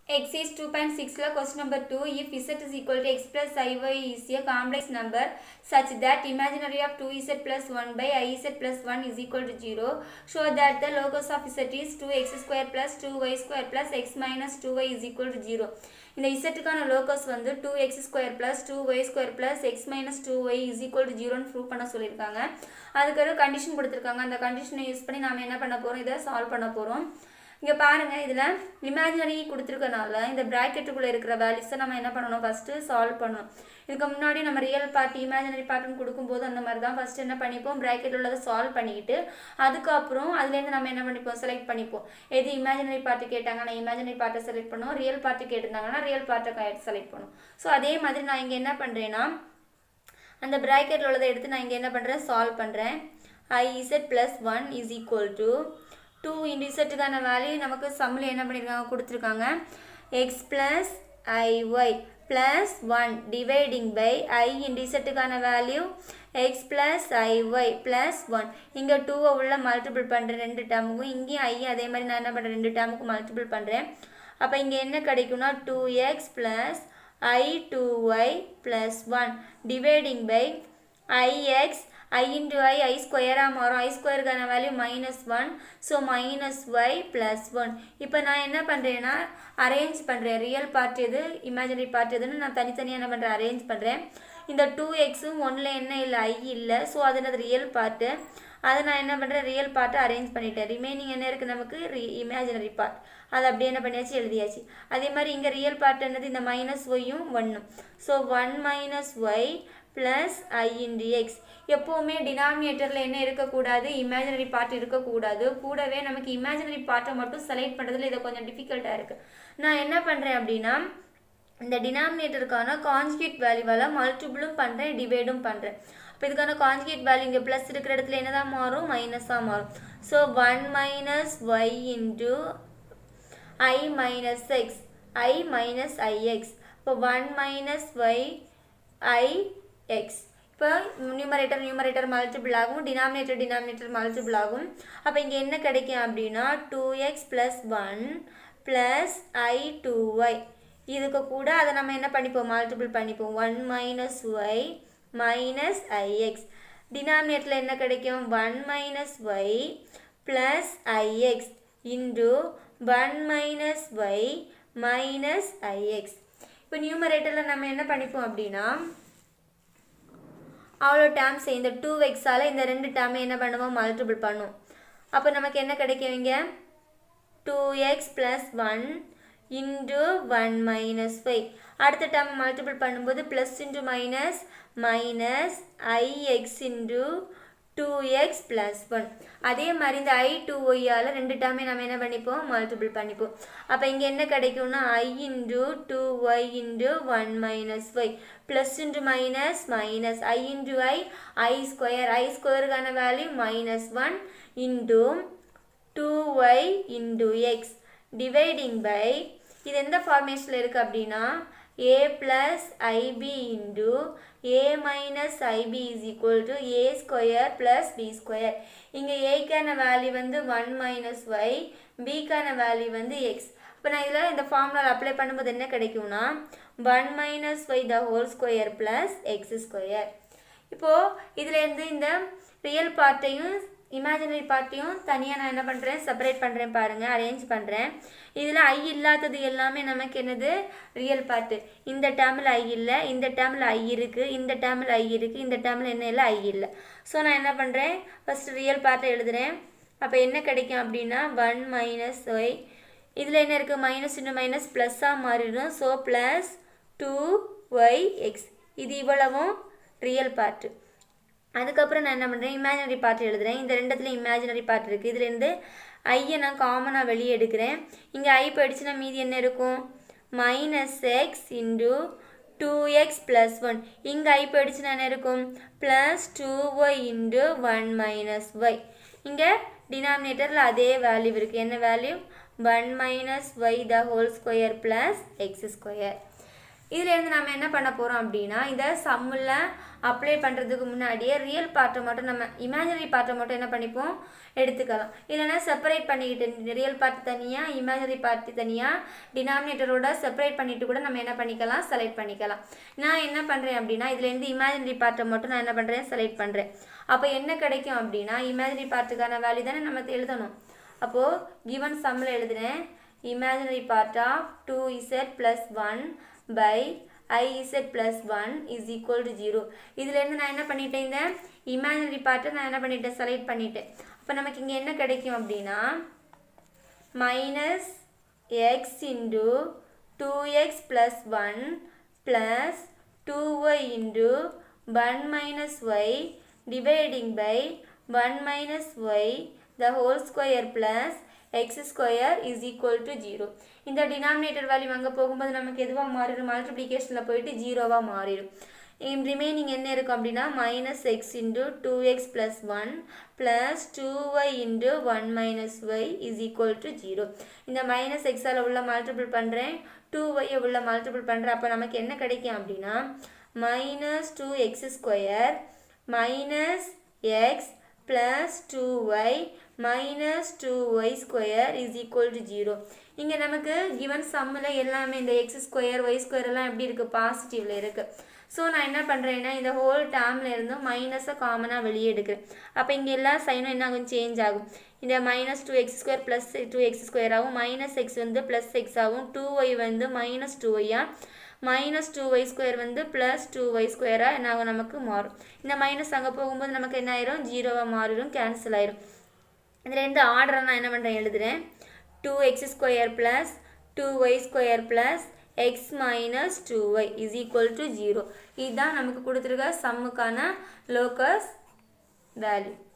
Exercise 2.6 la question number 2 if z is equal to x plus iy is a complex number such that imaginary of 2z plus 1 by iz plus 1 is equal to 0 show that the locus of z is 2x square plus 2y square plus x minus 2y is equal to 0 இந்த இசட்டுக்கான locus வந்து two x square plus two y square plus x minus two y is equal to ஜீரோன்னு prove பண்ண சொல்லியிருக்காங்க அதுக்கு ஒரு condition கொடுத்துருக்காங்க அந்த கண்டிஷனை யூஸ் பண்ணி நாம் என்ன பண்ண போகிறோம் இதை சால்வ் பண்ண போகிறோம் இங்கே பாருங்கள் இதில் இமேஜினரி கொடுத்துருக்கனால இந்த ப்ராக்கெட்டுக்குள்ளே இருக்கிற வேல்யூஸை நம்ம என்ன பண்ணணும் ஃபஸ்ட்டு சால்வ் பண்ணணும் இதுக்கு முன்னாடி நம்ம ரியல் பார்ட் இமேஜினரி பார்ட்டுன்னு கொடுக்கும்போது அந்த மாதிரி தான் ஃபஸ்ட்டு என்ன பண்ணிப்போம் ப்ராக்கெட் உள்ளதை சால்வ் பண்ணிக்கிட்டு அதுக்கப்புறம் அதுலேருந்து நம்ம என்ன பண்ணிப்போம் செலக்ட் பண்ணிப்போம் எது இமேஜினரி பார்ட்டு கேட்டாங்கன்னா இமேஜினரி பார்ட்டை செலக்ட் பண்ணுவோம் ரியல் பார்ட்டு கேட்டிருந்தாங்கன்னா ரியல் பார்ட்டை செலக்ட் பண்ணுவோம் ஸோ அதே மாதிரி நான் இங்கே என்ன பண்ணுறேன்னா அந்த ப்ராக்கெட்டில் உள்ளதை எடுத்து நான் இங்கே என்ன பண்ணுறேன் சால்வ் பண்ணுறேன் i z plus one is equal to two into இசட்டுக்கான வேல்யூ நமக்கு சம்மில் என்ன பண்ணியிருக்காங்க கொடுத்துருக்காங்க x plus i y plus one dividing by i into இசட்டுக்கான value x plus i y plus one இங்கே டூவை உள்ள மல்டிபிள் பண்ணுறேன் ரெண்டு டேமுக்கும் இங்கேயும் ஐ அதே மாதிரி நான் என்ன பண்ணுறேன் ரெண்டு டேமுக்கும் மல்டிபிள் பண்ணுறேன் அப்போ இங்கே என்ன கிடைக்கும்னா two x plus i two y plus one dividing by i x i into i i ஸ்கொயராக மாறும் ஐ ஸ்கொயருக்கான value minus one so minus y plus one இப்போ நான் என்ன பண்ணுறேன்னா அரேஞ்ச் பண்ணுறேன் ரியல் பார்ட் எது இமேஜினரி பார்ட் எதுன்னு நான் தனித்தனியாக என்ன பண்ணுறேன் அரேஞ்ச் பண்ணுறேன் இந்த டூ எக்ஸும் ஒன்றில் என்ன இல்லை ஐ இல்லை ஸோ அது என்னது ரியல் பார்ட்டு அதை நான் என்ன பண்ணுறேன் ரியல் பார்ட்டை அரேஞ்ச் பண்ணிட்டேன் ரிமைனிங் என்ன இருக்குது நமக்கு ரி இமேஜினரி பார்ட் அதை அப்படியே என்ன பண்ணியாச்சு எழுதியாச்சு அதே மாதிரி இங்கே ரியல் பார்ட் என்னது இந்த மைனஸ் ஒய்யும் ஒன்றும் so one minus y plus i into x எப்போவுமே டினாமினேட்டரில் என்ன இருக்கக்கூடாது இமேஜினரி பார்ட் இருக்கக்கூடாது கூடவே நமக்கு இமேஜினரி பார்ட்டை மட்டும் செலக்ட் பண்ணுறதுல இதை கொஞ்சம் டிஃபிகல்ட்டாக இருக்குது நான் என்ன பண்ணுறேன் அப்படின்னா இந்த டினாமினேட்டருக்கான கான்ஜுகேட் வேல்யூவால் மல்டிபிளும் பண்ணுறேன் டிவைடும் பண்ணுறேன் அப்போ இதுக்கான கான்ஜுகேட் வேல்யூ இங்கே ப்ளஸ் இருக்கிற இடத்துல என்ன தான் மாறும் மைனஸாக மாறும் so one minus y into i minus x i minus i x இப்போ one minus y i x இப்போ நியூமரேட்டர் நியூமரேட்டர் மல்டிபிள் ஆகும் டினாமினேட்டர் டினாமினேட்டர் மல்டிபிள் ஆகும் அப்போ இங்கே என்ன கிடைக்கும் அப்படின்னா two x plus one plus i two y இதுக்கு கூட அதை நம்ம என்ன பண்ணிப்போம் மல்டிபிள் பண்ணிப்போம் one minus y minus i x டினாமினேட்டரில் என்ன கிடைக்கும் one minus y plus i x into one minus y minus i x இப்போ நியூமரேட்டரில் நம்ம என்ன பண்ணிப்போம் அப்படின்னா அவ்வளோ டேர்ம்ஸ் இந்த டூ எக்ஸால் இந்த ரெண்டு டேர்மை என்ன பண்ணுவோம் மல்டிபிள் பண்ணும் அப்போ நமக்கு என்ன கிடைக்கும் இங்கே two x plus one into one minus five அடுத்த டேர்ம் மல்டிபிள் பண்ணும்போது plus into minus minus i x into two x plus one அதே மாதிரி இந்த ஐ டூ ஒய்யால் ரெண்டு டேர்மே நம்ம என்ன பண்ணிப்போம் மல்டிபிள் பண்ணிப்போம் அப்போ இங்கே என்ன கிடைக்கும்னா i into two y into one minus y plus into minus minus i into i i square i ஸ்கொயருக்கான value minus one into two y into x dividing by இது எந்த ஃபார்மேஷனில் இருக்குது அப்படின்னா a plus i b into a minus i b is equal to a square plus b square இங்கே ஏக்கான value வந்து ஒன் மைனஸ் ஒய் பிக்கான வேல்யூ வந்து எக்ஸ் இப்போ நான் இதில் இந்த ஃபார்முலா அப்ளை பண்ணும்போது என்ன கிடைக்கும்னா one minus y the whole square plus x square இப்போது இதுலேருந்து இந்த ரியல் பார்ட்டையும் இமேஜினரி பார்ட்டையும் தனியாக நான் என்ன பண்ணுறேன் செப்பரேட் பண்ணுறேன் பாருங்கள் அரேஞ்ச் பண்ணுறேன் இதில் ஐ இல்லாதது எல்லாமே நமக்கு என்னது ரியல் பார்ட்டு இந்த டேர்மில் ஐ இல்லை இந்த டேர்மில் ஐ இருக்குது இந்த டேர்மில் ஐ இருக்குது இந்த டேர்மில் என்ன இல்லை ஐ இல்லை ஸோ நான் என்ன பண்ணுறேன் ஃபஸ்ட்டு ரியல் பார்ட்டை எழுதுகிறேன் அப்போ என்ன கிடைக்கும் அப்படின்னா ஒன் மைனஸ் ஒய் இதில் என்ன இருக்குது மைனஸ் இன்னும் மைனஸ் ப்ளஸ்ஸாக மாறிடும் so plus two y x இது இவ்வளவும் ரியல் பார்ட்டு அதுக்கப்புறம் நான் என்ன பண்ணுறேன் இமேஜினரி பார்ட் எழுதுகிறேன் இந்த ரெண்டுத்துல இமேஜினரி பார்ட் இருக்குது இதுலேருந்து ஐயை நான் காமனாக வெளியே எடுக்கிறேன் இங்கே ஐ போயிடுச்சுன்னா மீதி என்ன இருக்கும் minus x into two x plus one இங்கே ஐ போயிடுச்சுன்னா என்ன இருக்கும் plus two y into one minus y இங்கே டினாமினேட்டரில் அதே வேல்யூ இருக்குது என்ன value one minus y the whole square plus x square இதுலேருந்து நம்ம என்ன பண்ண போகிறோம் அப்படின்னா இந்த சம்மில் அப்ளை பண்ணுறதுக்கு முன்னாடியே ரியல் பார்ட்டை மட்டும் நம்ம இமேஜினரி பார்ட்டை மட்டும் என்ன பண்ணிப்போம் எடுத்துக்கலாம் இல்லைன்னா செப்பரேட் பண்ணிக்கிட்டு ரியல் பார்ட் தனியாக இமேஜினரி பார்ட் தனியாக டினாமினேட்டரோட செப்பரேட் பண்ணிட்டு கூட நம்ம என்ன பண்ணிக்கலாம் செலக்ட் பண்ணிக்கலாம் நான் என்ன பண்ணுறேன் அப்படின்னா இதுலேருந்து இமேஜினரி பார்ட்டை மட்டும் நான் என்ன பண்ணுறேன் செலக்ட் பண்ணுறேன் அப்போ என்ன கிடைக்கும் அப்படின்னா இமேஜினரி பார்ட்டுக்கான வேல்யூ தானே நம்ம எழுதணும் அப்போது கிவன் சம்மில் எழுதுனேன் imaginary part of 2z plus 1 by iz plus 1 is equal to 0 இதுலேருந்து நான் என்ன பண்ணிட்டேன் இந்த imaginary பார்ட்டை நான் என்ன பண்ணிட்டேன் செலக்ட் பண்ணிட்டேன் அப்போ நமக்கு இங்கே என்ன கிடைக்கும் அப்படின்னா minus x into two x plus one plus two y into one minus y dividing by one minus y the whole square plus x square is equal to zero இந்த டினாமினேட்டர் வேல்யூ அங்கே போகும்போது நமக்கு எதுவாக மாறிடும் மல்டிப்ளிகேஷனில் போயிட்டு ஜீரோவாக மாறிடும் remaining என்ன இருக்கும் அப்படின்னா minus x into two x plus one plus two y into one minus y is equal to zero இந்த மைனஸ் எக்ஸால் உள்ள மல்டிபிள் பண்ணுறேன் டூ ஒய்யை உள்ள மல்டிபிள் பண்ணுறேன் அப்போ நமக்கு என்ன கிடைக்கும் அப்படின்னா minus two x square minus x plus two y minus two y square is equal to zero இங்கே நமக்கு கிவன் சம்மில் எல்லாமே இந்த எக்ஸ் ஸ்கொயர் ஒய் ஸ்கொயர் எல்லாம் எப்படி இருக்குது பாசிட்டிவில் இருக்குது ஸோ நான் என்ன பண்ணுறேன்னா இந்த ஹோல் டேர்மில் இருந்தும் மைனஸை காமனாக வெளியே எடுக்கிறேன் அப்போ இங்கே எல்லா சைனும் என்ன ஆகும் சேஞ்ச் ஆகும் இந்த minus two x square plus two x square ஆகும் மைனஸ் எக்ஸ் வந்து ப்ளஸ் எக்ஸ் ஆகும் டூ ஒய் வந்து மைனஸ் டூ ஒய்யா மைனஸ் டூ ஒய் ஸ்கொயர் வந்து ப்ளஸ் டூ ஒய் ஸ்கொயராக என்ன ஆகும் நமக்கு மாறும் இந்த மைனஸ் அங்கே போகும்போது நமக்கு என்ன ஆயிரும் ஜீரோவாக மாறிடும் கேன்சல் ஆயிரும் இந்த ரெண்டு ஆர்டரை நான் என்ன பண்ணுறேன் எழுதுகிறேன் two x square plus two y square plus x minus two y is equal to zero இதுதான் நமக்கு கொடுத்துருக்க சம்முக்கான லோக்கஸ் வேல்யூ